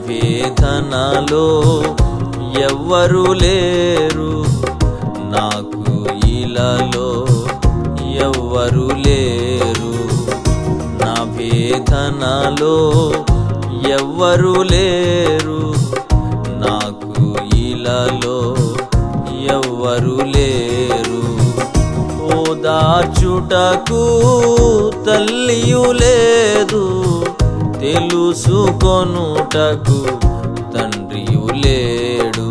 వేదనలో ఎవ్వరు లేరు నాకు ఇలాలో ఎవ్వరు లేరు నా వేదనలో ఎవ్వరు లేరు నాకు ఇలాలో ఎవ్వరు లేరు ఓదార్చుటకు తల్లియు లేదు తెలుసుకొనుటకు తండ్రియు లేడు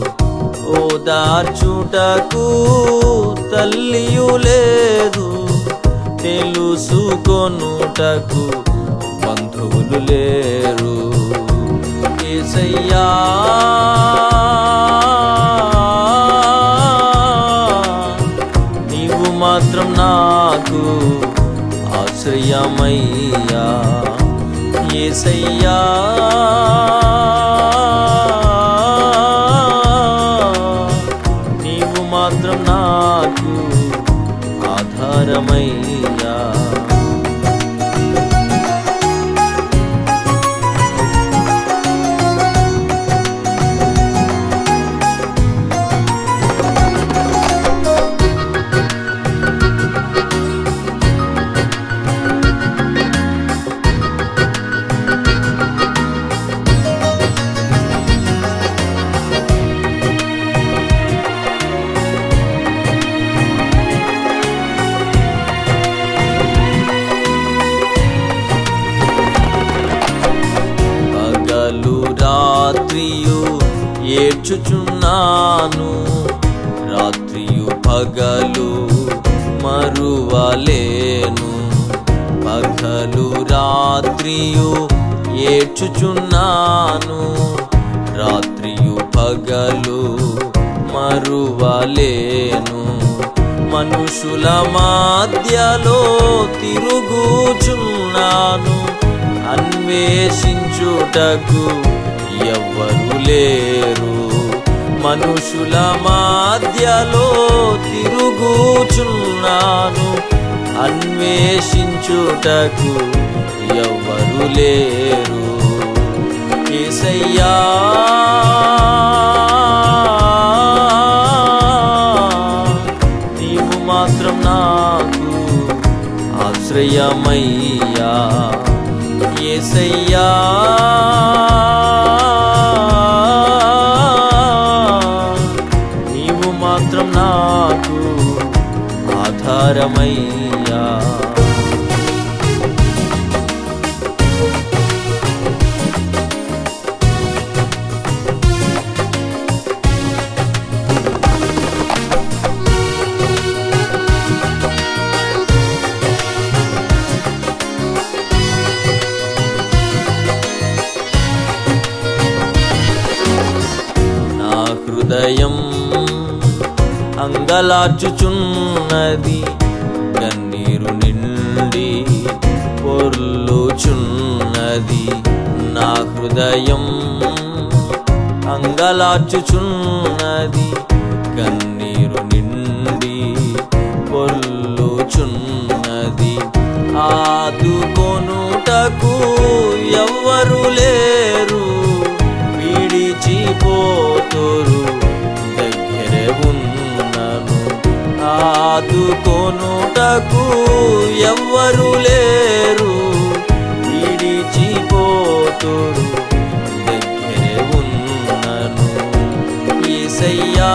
ఓదార్చుటకు తల్లియు లేదు తెలుసుకొనుటకు బంధువులు లేరు ఏసయ్యా నీవు మాత్రం నాకు ఆశ్రయమయ్యా ఏసయ్యా నీవు మాత్రం నాకు ఆధారమయ్యా పగలు రాత్రియు ఏడ్చుచున్నాను రాత్రియు పగలు మరువలేను పగలు రాత్రియు ఏడ్చుచున్నాను రాత్రియు పగలు మరువలేను మనుషుల మధ్యలో తిరుగుచున్నాను అన్వేషించుటకు ఎవ్వరు లేరు మనుషుల మధ్యలో తిరుగుచున్నాను అన్వేషించుటకు ఎవ్వరు లేరు ఏసయ్యా నీవు మాత్రం నాకు ఆశ్రయమయ్యా ఏసయ్యా నీవు మాత్రం నాకు ఆధారమయ్యా నా హృదయం అంగలార్చుచున్నది కన్నీరు నిండి పొర్లుచున్నది నా హృదయం అంగలార్చుచున్నది కన్నీరు నిండి పొర్లుచున్నది ఆదుకొనుటకు ఎవ్వరు లేరు విడిచిపోతురు దగ్గరే ఉన్నను ఆదుకొనుటకు ఎవ్వరు లేరు విడిచిపోతురు దగ్గరే ఉన్నను ఈసయ్యా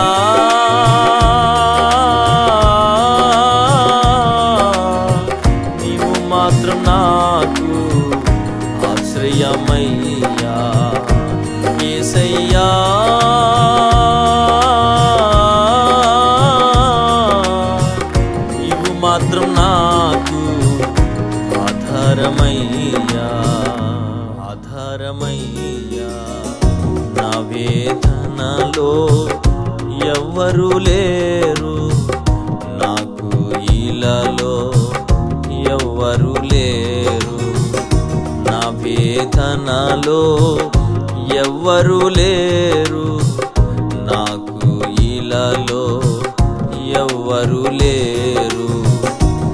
నీవు మాత్రం నాకు ఆశ్రయమయ్యా ఏసయ్యా నీవు మాత్రం నాకు ఆధారమయ్యా ఆధారమయ్యా నా వేదనలో ఎవ్వరు లేరు నాకు ఇలాలో ఎవ్వరు లేరు నా వేదనలో ఎవ్వరు లేరు నాకు ఇలాలో ఎవ్వరు లేరు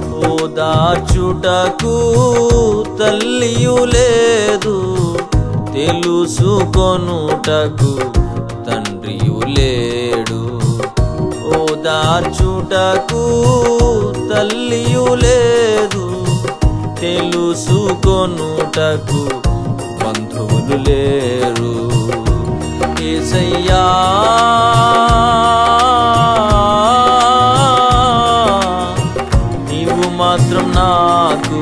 ఓదార్చుటకు తల్లియు లేదు తెలుసుకొనుటకు తండ్రియు లేడు ఓదార్చుటకు తల్లియు లేదు తెలుసుకొనుటకు బంధువులు లేరు ఏసయ్యా నీవు మాత్రం నాకు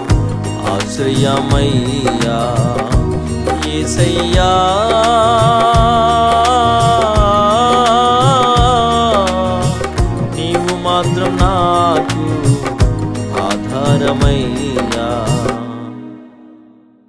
ఆశ్రయమయ్యా ఏసయ్యా నీవు మాత్రం నాకు ఆధారమయ్యా